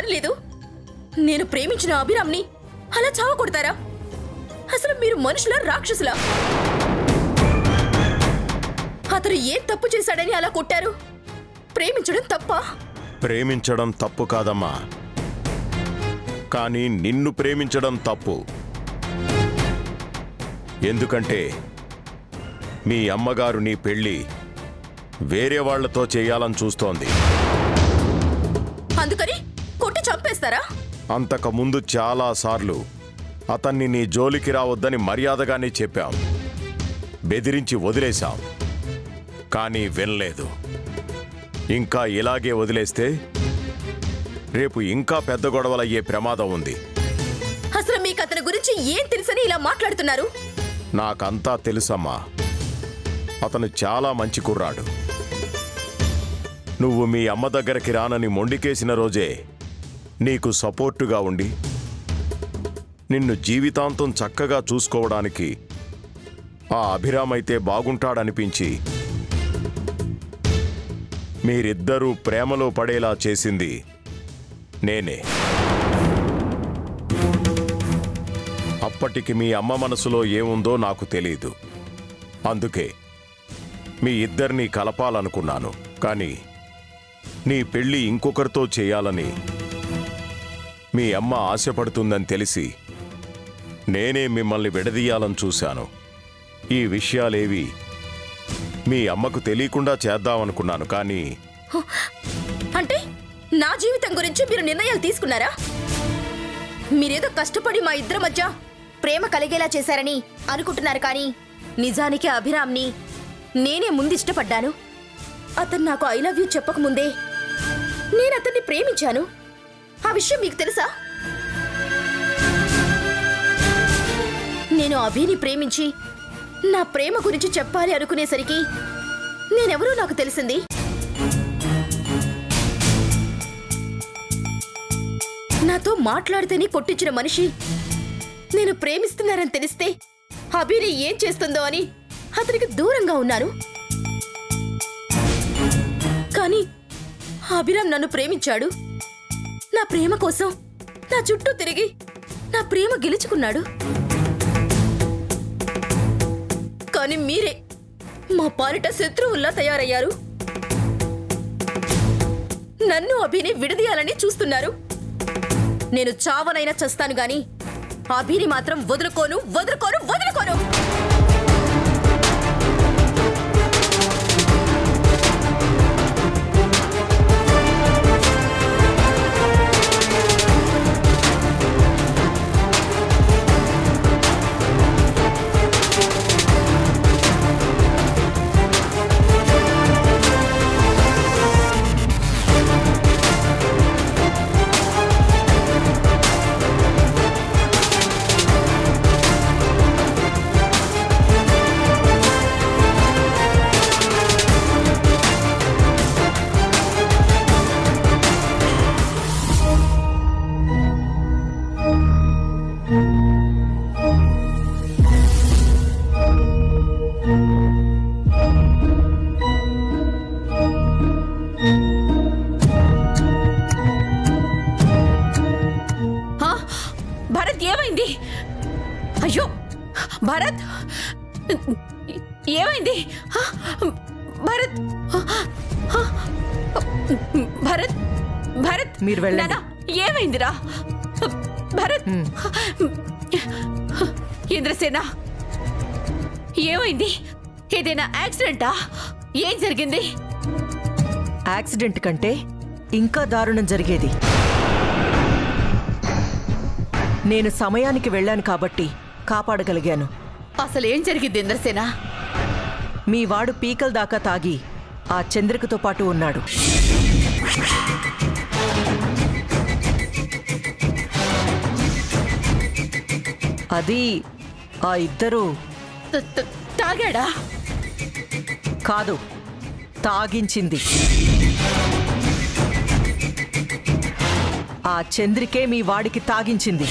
లేదు నేను ప్రేమించిన అభిరామ్ని అలా చావ కొడతారా అసలు మీరు మనుషుల రాక్షసులా అతను ఏం తప్పు చేశాడని అలా కొట్టారు ప్రేమించడం తప్ప ప్రేమించడం తప్పు కాదమ్మా కానీ నిన్ను ప్రేమించడం తప్పు ఎందుకంటే మీ అమ్మగారు నీ పెళ్లి వేరే వాళ్లతో చేయాలని చూస్తోంది అందుకని కొట్టి చంపేస్తారా అంతకుముందు చాలాసార్లు అతన్ని నీ జోలికి రావద్దని మర్యాదగానే చెప్పాం బెదిరించి వదిలేశాం కానీ వినలేదు ఇంకా ఇలాగే వదిలేస్తే రేపు ఇంకా పెద్ద గొడవలయ్యే ప్రమాదం ఉంది అసలు మీకు అతని గురించి ఏం తెలుసని ఇలా మాట్లాడుతున్నారు నాకంతా తెలుసమ్మా అతను చాలా మంచి కుర్రాడు నువ్వు మీ అమ్మ దగ్గరికి రానని మొండికేసిన రోజే నీకు సపోర్టుగా ఉండి నిన్ను జీవితాంతం చక్కగా చూసుకోవడానికి ఆ అభిరామైతే బాగుంటాడనిపించి మీరిద్దరూ ప్రేమలో పడేలా చేసింది నేనే అప్పటికి మీ అమ్మ మనసులో ఏముందో నాకు తెలీదు అందుకే మీ ఇద్దరినీ కలపాలనుకున్నాను కానీ నీ పెళ్లి ఇంకొకరితో చేయాలని మీ అమ్మ ఆశపడుతుందని తెలిసి నేనే మిమ్మల్ని విడదీయాలని చూశాను ఈ విషయాలేవి మీ అమ్మకు తెలియకుండా చేద్దామనుకున్నాను కానీ అంటే నా జీవితం గురించి మీరు నిర్ణయాలు తీసుకున్నారా మీరేదో కష్టపడి మా ఇద్దరి మధ్య ప్రేమ కలిగేలా చేశారని అనుకుంటున్నారు కానీ నిజానికి అభిరామ్ని నేనే ముందు ఇష్టపడ్డాను అతను నాకు ఐ లవ్ యూ చెప్పకముందే నేను అతన్ని ప్రేమించాను ఆ విషయం మీకు తెలుసా నేను అభిని ప్రేమించి నా ప్రేమ గురించి చెప్పాలి అనుకునేసరికి నేనెవరో నాకు తెలిసింది నాతో మాట్లాడితేనే కొట్టించిన మనిషి నేను ప్రేమిస్తున్నానని తెలిస్తే అభిని ఏం చేస్తుందో అని అతనికి దూరంగా ఉన్నాను కానీ అభిరామ్ నన్ను ప్రేమించాడు నా ప్రేమ కోసం నా చుట్టూ తిరిగి నా ప్రేమ గెలుచుకున్నాడు కానీ మీరే మా పాలిట శత్రువుల్లా తయారయ్యారు నన్ను అభిని విడదీయాలని చూస్తున్నారు నేను చావనైనా చస్తాను గాని అభిని మాత్రం వదులుకోను వదులుకోను వదులుకోను ఆ, భరత్ ఏమైంది అయ్యో భరత్ ఏమైంది ఆ, భరత్ ఆ, భరత్ భరత్ మీరు వెళ్ళండి. నాన్నా, ఏమైందిరా భరత్ ఇంద్రసేన ఏమైంది ఏదైనా యాక్సిడెంటా ఏం జరిగింది యాక్సిడెంట్ కంటే ఇంకా దారుణం జరిగేది నేను సమయానికి వెళ్ళాను కాబట్టి కాపాడగలిగాను అసలు ఏం జరిగింది ఇంద్రసేన మీ వాడు పీకల దాకా తాగి ఆ చంద్రికతో పాటు ఉన్నాడు అది ఆ ఇద్దరు త- త- తాగాడా కాదు తాగించింది ఆ చంద్రికే మీ వాడికి తాగించింది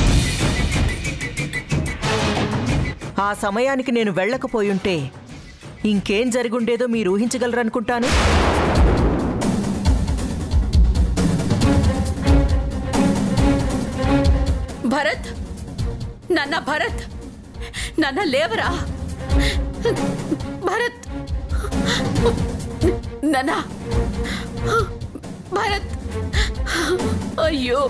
ఆ సమయానికి నేను వెళ్ళకపోయుంటే ఇంకేం జరిగుండేదో మీరు ఊహించగలరనుకుంటాను నాన్న భరత్ నాన్న లేవరా భరత్ నాన్న భరత్ అయ్యో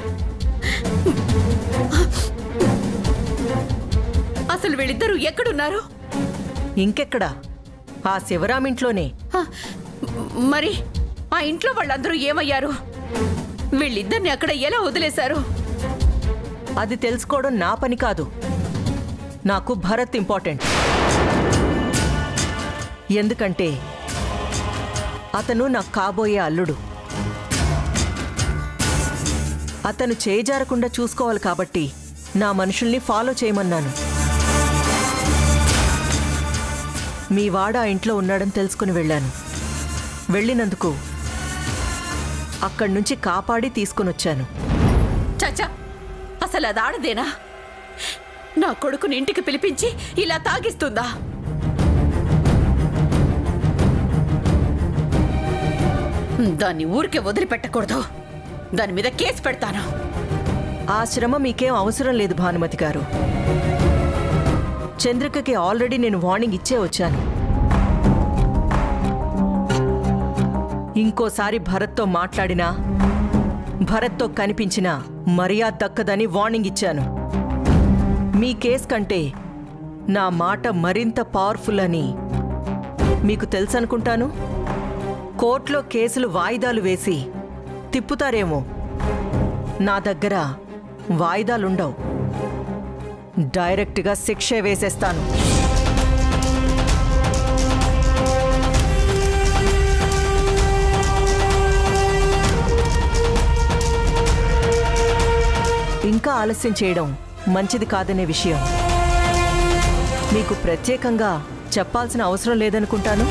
అసలు వీళ్ళిద్దరూ ఎక్కడున్నారు ఇంకెక్కడా ఆ శివరాం ఇంట్లోనే ఆ, మరి ఆ ఇంట్లో వాళ్ళందరూ ఏమయ్యారు వీళ్ళిద్దరిని అక్కడ ఎలా వదిలేశారు అది తెలుసుకోవడం నా పని కాదు నాకు భరత్ ఇంపార్టెంట్ ఎందుకంటే అతను నాకు కాబోయే అల్లుడు అతను చేజారకుండా చూసుకోవాలి కాబట్టి నా మనుషుల్ని ఫాలో చేయమన్నాను మీ వాడ ఆ ఇంట్లో ఉన్నాడని తెలుసుకుని వెళ్ళాను వెళ్ళినందుకు అక్కడి నుంచి కాపాడి తీసుకుని వచ్చాను చచ్చా అసలు అది ఆడదేనా నా కొడుకుని ఇంటికి పిలిపించి ఇలా తాగిస్తుందా దాన్ని ఊరికే వదిలిపెట్టకూడదు దాని మీద కేసు పెడతాను ఆ శ్రమ మీకేం అవసరం లేదు భానుమతి గారు చంద్రికకి ఆల్రెడీ నేను వార్నింగ్ ఇచ్చే వచ్చాను ఇంకోసారి భరత్తో మాట్లాడినా భరత్తో కనిపించినా మర్యాద దక్కదని వార్నింగ్ ఇచ్చాను మీ కేస్ కంటే నా మాట మరింత పవర్ఫుల్ అని మీకు తెలుసనుకుంటాను కోర్టులో కేసులు వాయిదాలు వేసి తిప్పుతారేమో నా దగ్గర వాయిదాలుండవు డైరెక్ట్గా శిక్షే వేసేస్తాను ఇంకా ఆలస్యం చేయడం మంచిది కాదనే విషయం మీకు ప్రత్యేకంగా చెప్పాల్సిన అవసరం లేదనుకుంటాను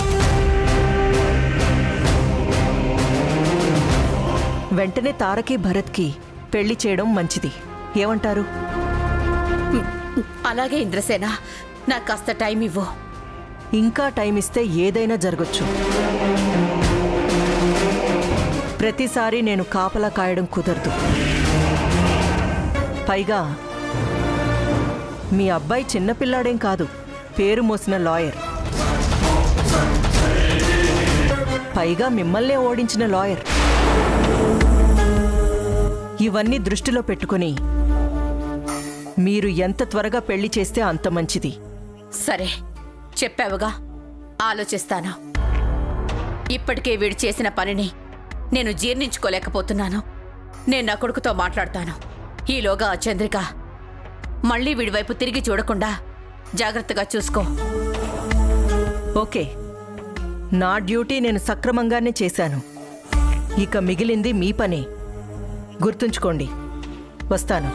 వెంటనే తారకి భరత్కి పెళ్లి చేయడం మంచిది ఏమంటారు అలాగే ఇంద్రసేన నాకు కాస్త టైం ఇవ్వు ఇంకా టైం ఇస్తే ఏదైనా జరగచ్చు ప్రతిసారి నేను కాపలా కాయడం కుదరదు పైగా మీ అబ్బాయి చిన్నపిల్లాడేం కాదు పేరు మోసిన లాయర్ పైగా మిమ్మల్నే ఓడించిన లాయర్ ఇవన్నీ దృష్టిలో పెట్టుకుని మీరు ఎంత త్వరగా పెళ్లి చేస్తే అంత మంచిది సరే చెప్పావుగా ఆలోచిస్తాను ఇప్పటికే వీడు చేసిన పనిని నేను జీర్ణించుకోలేకపోతున్నాను నేను నా కొడుకుతో మాట్లాడతాను ఈలోగా ఆ చంద్రిక మళ్ళీ వీడి వైపు తిరిగి చూడకుండా జాగ్రత్తగా చూసుకో ఓకే నా డ్యూటీ నేను సక్రమంగానే చేశాను ఇక మిగిలింది మీ పనే గుర్తుంచుకోండి వస్తాను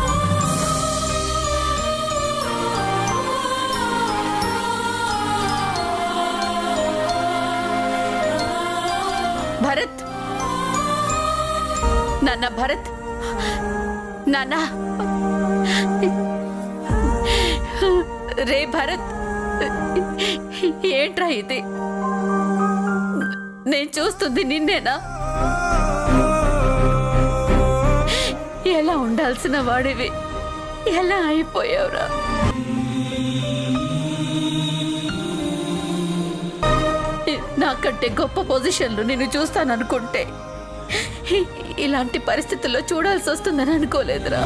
భరత్ నాన్న భరత్ నాన్న రే భరత్ ఏంట్రా ఇది నేను చూస్తుంది నిన్నేనా ఎలా ఉండాల్సిన వాడివి ఎలా అయిపోయావురా నాకంటే గొప్ప పొజిషన్లో నేను చూస్తాననుకుంటే ఇలాంటి పరిస్థితుల్లో చూడాల్సి వస్తుందని అనుకోలేదురా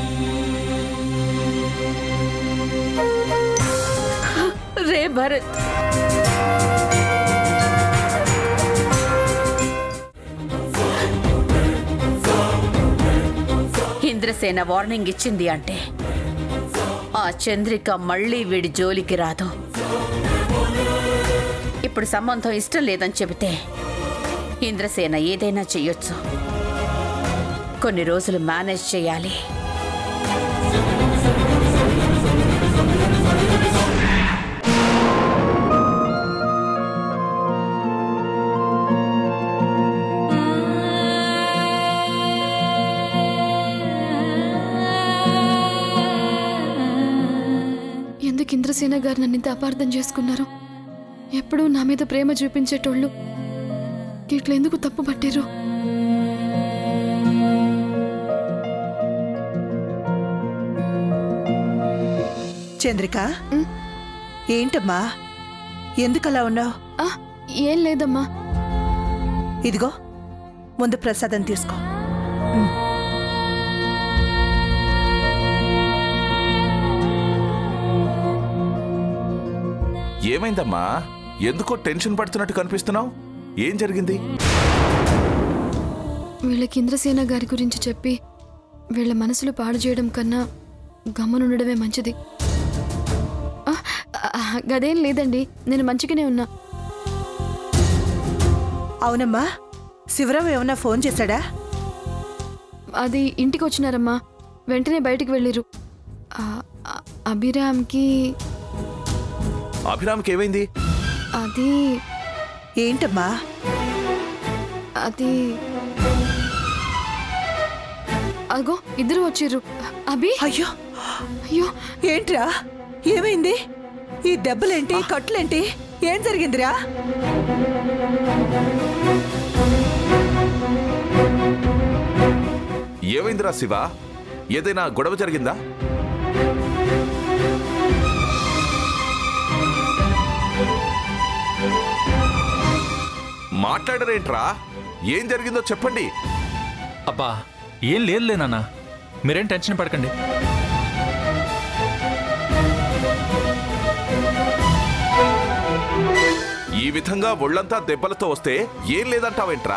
రే భరత్ ఇంద్రసేన వార్నింగ్ ఇచ్చింది అంటే ఆ చంద్రిక మళ్ళీ వీడి జోలికి రాదు ఇప్పుడు సంబంధం ఇష్టం లేదని చెబితే ఇంద్రసేన ఏదైనా చెయ్యొచ్చు కొన్ని రోజులు మేనేజ్ చేయాలి ఎందుకు ఇంద్రసేన గారు నన్ను ఇంత అపార్థం చేసుకున్నారు ఎప్పుడూ నా మీద ప్రేమ చూపించేటోళ్ళు ఇట్లా ఎందుకు తప్పు పట్టారు చంద్రిక ఏంటమ్మా ఎందుకలా ఉన్నావు ఆ, ఏం లేదమ్మా ఇదిగో ముందు ప్రసాదం తీసుకో ఏమైందమ్మా ఎందుకో టెన్షన్ పడుతున్నట్టు కనిపిస్తున్నావు ఏం జరిగింది వీళ్ళకి ఇంద్రసేన గారి గురించి చెప్పి వీళ్ళ మనసులు పాడు చేయడం కన్నా గమ్మనుండడమే మంచిది ఆ, ఆ, గదేం లేదండి నేను మంచిగానే ఉన్నా అవునమ్మా శివరావు ఏమన్నా ఫోన్ చేశాడా అది ఇంటికి వచ్చినారమ్మా వెంటనే బయటికి వెళ్ళిరు ఆ, ఆ, అభిరామ్కి అభిరామ్కి ఏమైంది అది ఏంటమ్మా అది అగో ఇద్దరు వచ్చిర్రు అభి అయ్యో అయ్యో ఏంట్రా ఏమైంది ఈ దెబ్బలేంటి కట్లేంటి ఏం జరిగిందిరా ఏమైందిరా శివ ఏదైనా గొడవ జరిగిందా మాట్లాడరేంట్రా ఏం జరిగిందో చెప్పండి అబ్బా ఏం లేదులే నాన్న మీరేం టెన్షన్ పడకండి ఈ విధంగా ఒళ్ళంతా దెబ్బలతో వస్తే ఏం లేదంటావేంట్రా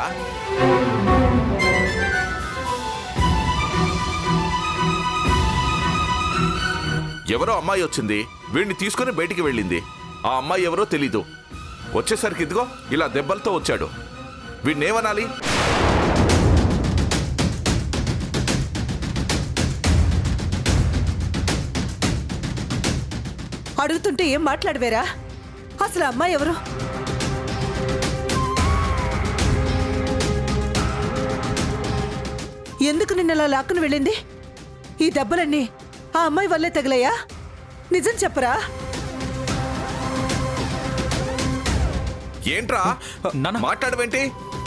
ఎవరో అమ్మాయి వచ్చింది వీడిని తీసుకుని బయటికి వెళ్ళింది ఆ అమ్మాయి ఎవరో తెలీదు వచ్చేసరికి ఇదిగో ఇలా దెబ్బలతో వచ్చాడు వీడినేమనాలి అడుగుతుంటే ఏం మాట్లాడవేరా అసలు ఆ అమ్మాయి ఎవరు ఎందుకు నిన్న అలా లాక్కుని వెళ్ళింది ఈ దెబ్బలన్నీ ఆ అమ్మాయి వల్లే తగిలాయా నిజం చెప్పరా ఏంట్రా నాన్న. మాట్లాడవేంటి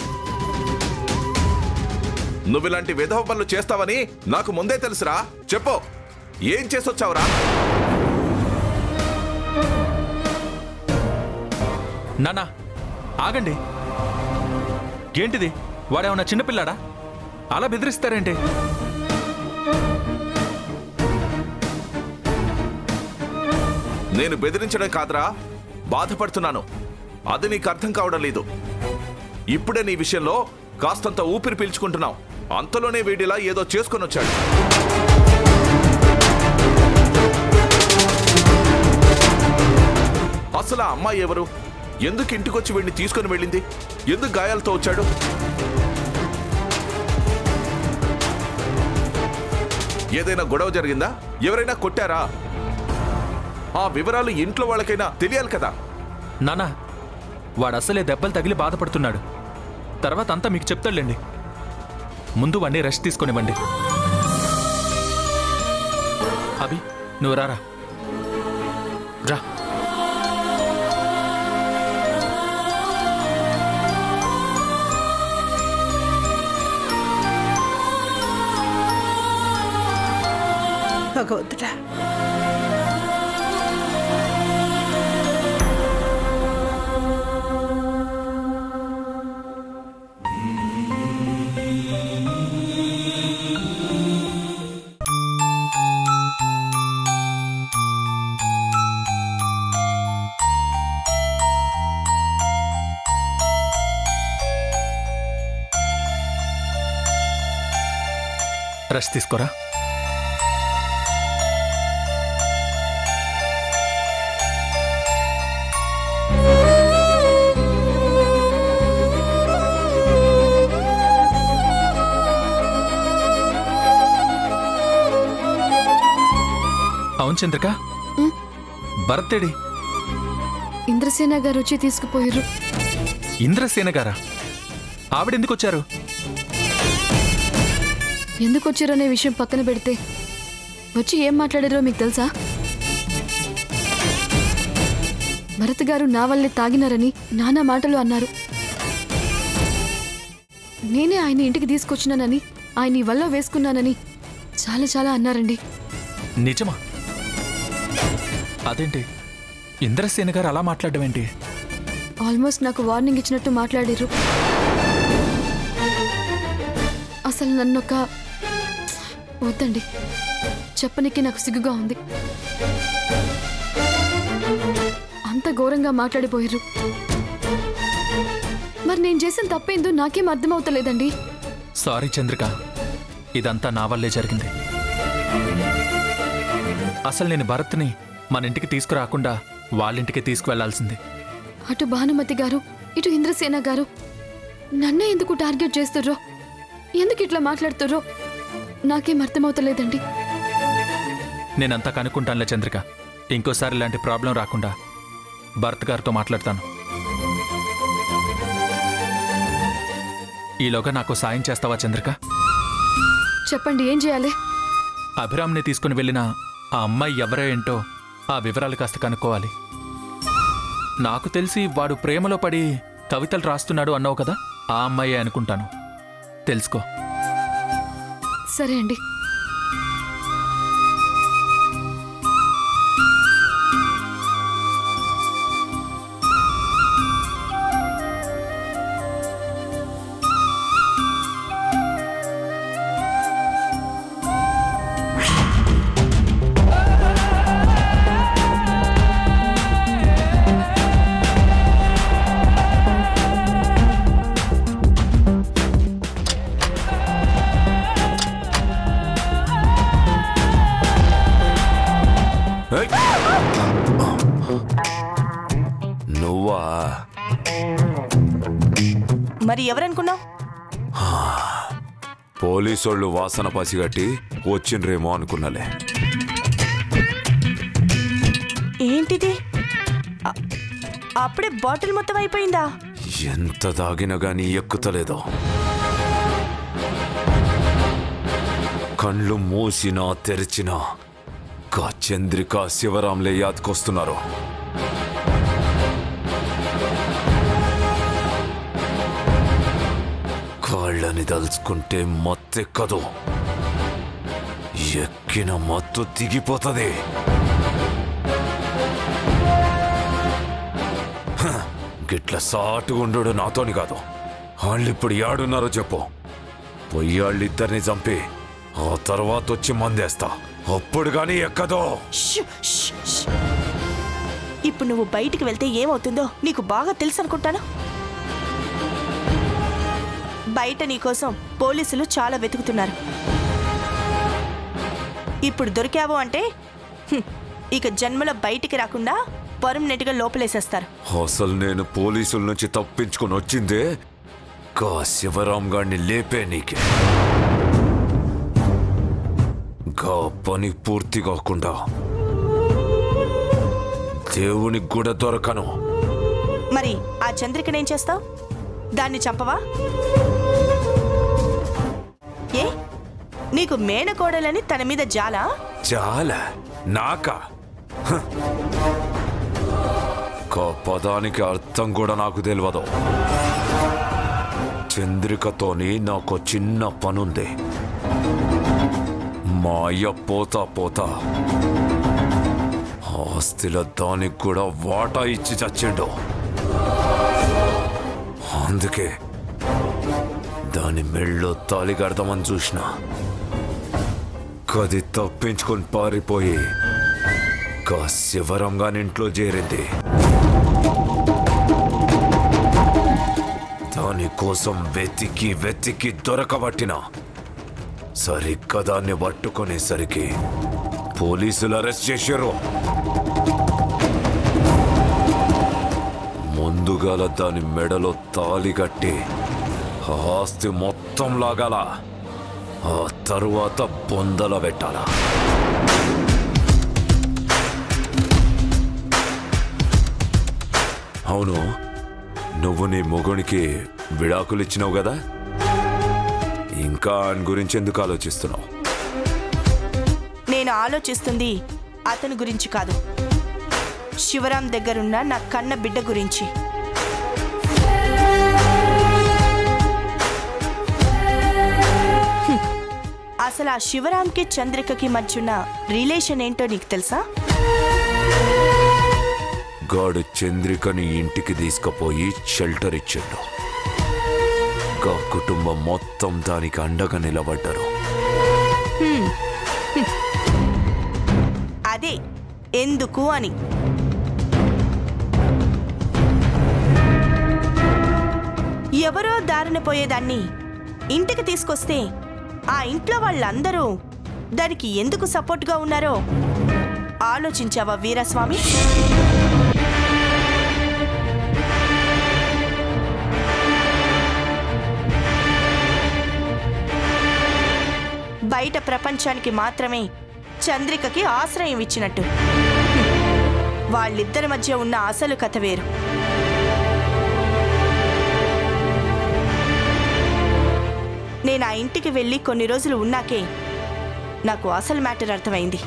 నువ్వు ఇలాంటి విధవ పనులు చేస్తావని నాకు ముందే తెలుసురా చెప్పు ఏం చేసొచ్చావురా నాన్న ఆగండి ఏంటిది వాడేమన్నా చిన్నపిల్లాడా అలా బెదిరిస్తారేంటి నేను బెదిరించడం కాదురా బాధపడుతున్నాను అది నీకు అర్థం కావడం లేదు ఇప్పుడే నీ విషయంలో కాస్తంత ఊపిరి పీల్చుకుంటున్నావు అంతలోనే వీడిలా ఏదో చేసుకొని వచ్చాడు అసలు ఆ అమ్మాయి ఎవరు ఎందుకు ఇంటికొచ్చి వీడిని తీసుకొని వెళ్ళింది ఎందుకు గాయాలతో వచ్చాడు ఏదైనా గొడవ జరిగిందా ఎవరైనా కొట్టారా ఆ వివరాలు ఇంట్లో వాళ్ళకైనా తెలియాలి కదా నాన్న వాడు అసలే దెబ్బలు తగిలి బాధపడుతున్నాడు తర్వాత అంతా మీకు చెప్తాడులేండి ముందు వాడిని రెస్ట్ తీసుకొనివ్వండి అభి నువ్వు రారా రా భగవంతుడా రెస్ట్ తీసుకోరా అవును చంద్రిక ఉమ్. భరతేడి ఇంద్రసేన గారు వచ్చి తీసుకుపోయారు ఇంద్రసేన గారా ఆవిడెందుకు వచ్చారు ఎందుకు వచ్చారనే విషయం పక్కన పెడితే వచ్చి ఏం మాట్లాడారో మీకు తెలుసా భరత్ గారు నా వల్లే తాగినారని నానా మాటలు అన్నారు నేనే ఆయన ఇంటికి తీసుకొచ్చినానని ఆయన ఈ వల్ల వేసుకున్నానని చాలా చాలా అన్నారండి నిజమా అదేంటి ఇంద్రసేన గారు అలా మాట్లాడడం ఏంటి ఆల్మోస్ట్ నాకు వార్నింగ్ ఇచ్చినట్టు మాట్లాడారు అసలు నన్ను ఒక వద్దండి చెప్పనికి నాకు సిగ్గుగా ఉంది అంత ఘోరంగా మాట్లాడిపోయారు మరి నేను చేసిన తప్పేందో నాకేం అర్థమవుతలేదండి సారీ చంద్రిక ఇదంతా నా వల్లే జరిగింది అసలు నేను భరత్ని మన ఇంటికి తీసుకురాకుండా వాళ్ళింటికి తీసుకువెళ్లాల్సింది అటు భానుమతి గారు ఇటు ఇంద్రసేన గారు నన్నే ఎందుకు టార్గెట్ చేస్తుర్రో ఎందుకు ఇట్లా మాట్లాడుతుర్రో నాకేం అర్థమవుతలేదండి నేనంతా కనుక్కుంటానులే చంద్రిక ఇంకోసారి ఇలాంటి ప్రాబ్లం రాకుండా భరత్ గారితో మాట్లాడతాను ఈలోగా నాకు సాయం చేస్తావా చంద్రిక చెప్పండి ఏం చేయాలి అభిరామ్ని తీసుకుని వెళ్ళిన ఆ అమ్మాయి ఎవరో ఏంటో ఆ వివరాలు కాస్త కనుక్కోవాలి నాకు తెలిసి వాడు ప్రేమలో పడి కవితలు రాస్తున్నాడు అన్నావు కదా ఆ అమ్మాయే అనుకుంటాను తెలుసుకో సరే అండి నువ్వా మరి ఎవరనుకున్నావు పోలీసోళ్ళు వాసన పసిగట్టి వచ్చిండ్రేమో అనుకున్నలే ఏంటిది అ- అప్పుడే బాటిల్ మొత్తం అయిపోయిందా ఎంత తాగినా గాని ఎక్కుతలేదో కళ్ళు మూసినా తెరిచినా కా చంద్రిక శివరాంలే యాదకొస్తున్నారు కాళ్ళని దలుచుకుంటే మత్తెక్కదు ఎక్కిన మత్తు దిగిపోతుంది గిట్ల సాటుగుండు నాతోని కాదు వాళ్ళిప్పుడు యాడున్నారో చెప్పు పొయ్యాళ్ళిద్దరిని చంపి ఆ తర్వాత వచ్చి మందేస్తా అప్పుడు గాని ఎక్కదో ష్, ష్, ష్. ఇప్పుడు నువ్వు బయటికి వెళ్తే ఏమవుతుందో నీకు బాగా తెలుసు అనుకుంటాను బయట నీకోసం పోలీసులు చాలా వెతుకుతున్నారు ఇప్పుడు దొరికావు అంటే హ్మ్, ఇక జన్మలో బయటికి రాకుండా పర్మనెంట్గా లోపలేసేస్తారు అసలు నేను పోలీసుల నుంచి తప్పించుకొని వచ్చిందే కా శివరాం గాడిని లేపే నీకే గా పని పూర్తి కాకుండా దేవునికి కూడా దొరకను మరి ఆ చంద్రికనేం చేస్తావు దాన్ని చంపవా ఏ నీకు మేనకోడలని తన మీద జాలా చాలా నాకా హ. కా పదానికి అర్థం కూడా నాకు తెలియదు చంద్రికతోని నాకు చిన్న పనుంది మా అయ్య పోతా పోతా ఆస్తిల దానికి కూడా వాటా ఇచ్చి చచ్చిండు అందుకే దాని మెళ్ళో తాలి కడదామని చూసిన కది తప్పించుకొని పారిపోయి కా శివరంగా ఇంట్లో చేరింది దానికోసం వెతికి వెతికి దొరకబట్టిన సరిగ్గా దాన్ని పట్టుకునేసరికి పోలీసులు అరెస్ట్ చేశారు ముందుగాల దాని మెడలో తాలి కట్టి ఆ ఆస్తి మొత్తం లాగాల ఆ తరువాత బొందల పెట్టాలా అవును నువ్వు నీ మొగునికి విడాకులు ఇచ్చినావు కదా ఇంకా ఆయన గురించి ఎందుకు ఆలోచిస్తున్నావు నేను ఆలోచిస్తుంది అతని గురించి కాదు శివరాం దగ్గరున్న నా కన్న బిడ్డ గురించి హ్మ్. అసలు ఆ శివరాంకి చంద్రికకి మధ్యున్న రిలేషన్ ఏంటో నీకు తెలుసా గాడు చంద్రికని ఇంటికి తీసుకుపోయి షెల్టర్ ఇచ్చాడు గా కుటుంబం మొత్తం దానికి అండగా నిలబడ్డారు అదే ఎందుకు అని ఎవరో దారిన పోయేదాన్ని ఇంటికి తీసుకొస్తే ఆ ఇంట్లో వాళ్ళందరూ దానికి ఎందుకు సపోర్ట్గా ఉన్నారో ఆలోచించావా వీరస్వామి బయట ప్రపంచానికి మాత్రమే చంద్రికకి ఆశ్రయం ఇచ్చినట్టు వాళ్ళిద్దరి మధ్య ఉన్న అసలు కథ వేరు నేను ఆ ఇంటికి వెళ్ళి కొన్ని రోజులు ఉన్నాకే నాకు అసలు మ్యాటర్ అర్థమైంది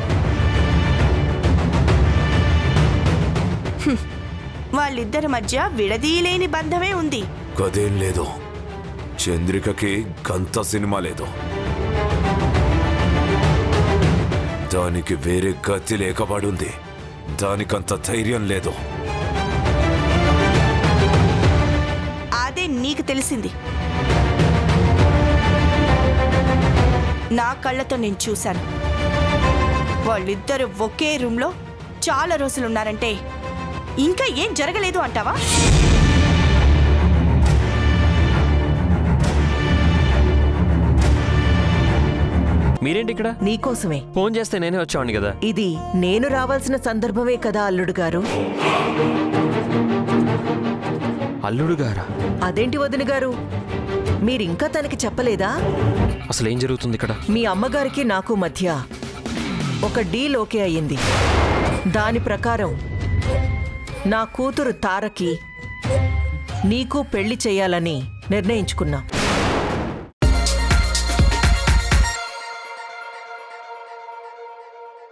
హ్మ్. వాళ్ళిద్దరి మధ్య విడదీయలేని బంధమే ఉంది గదేం లేదు చంద్రికకి గంత సినిమా లేదు దానికి వేరే గతి లేకబడుంది దానికంత ధైర్యం లేదు అదే నీకు తెలిసింది నా కళ్ళతో నేను చూశాను వాళ్ళిద్దరు ఒకే రూమ్లో చాలా రోజులున్నారంటే ఇంకా ఏం జరగలేదు అంటావా మీరేంటి ఇక్కడ నీకోసమే ఫోన్ చేస్తే నేనే వచ్చేవాడిని కదా ఇది నేను రావాల్సిన సందర్భమే కదా అల్లుడు గారు అల్లుడు గారా అదేంటి వదిన గారు మీరింకా తనకి చెప్పలేదా అసలు ఏం జరుగుతుంది ఇక్కడ మీ అమ్మగారికి నాకు మధ్య ఒక డీల్ ఓకే అయ్యింది దాని ప్రకారం నా కూతురు తారకి నీకు పెళ్లి చేయాలని నిర్ణయించుకున్నాం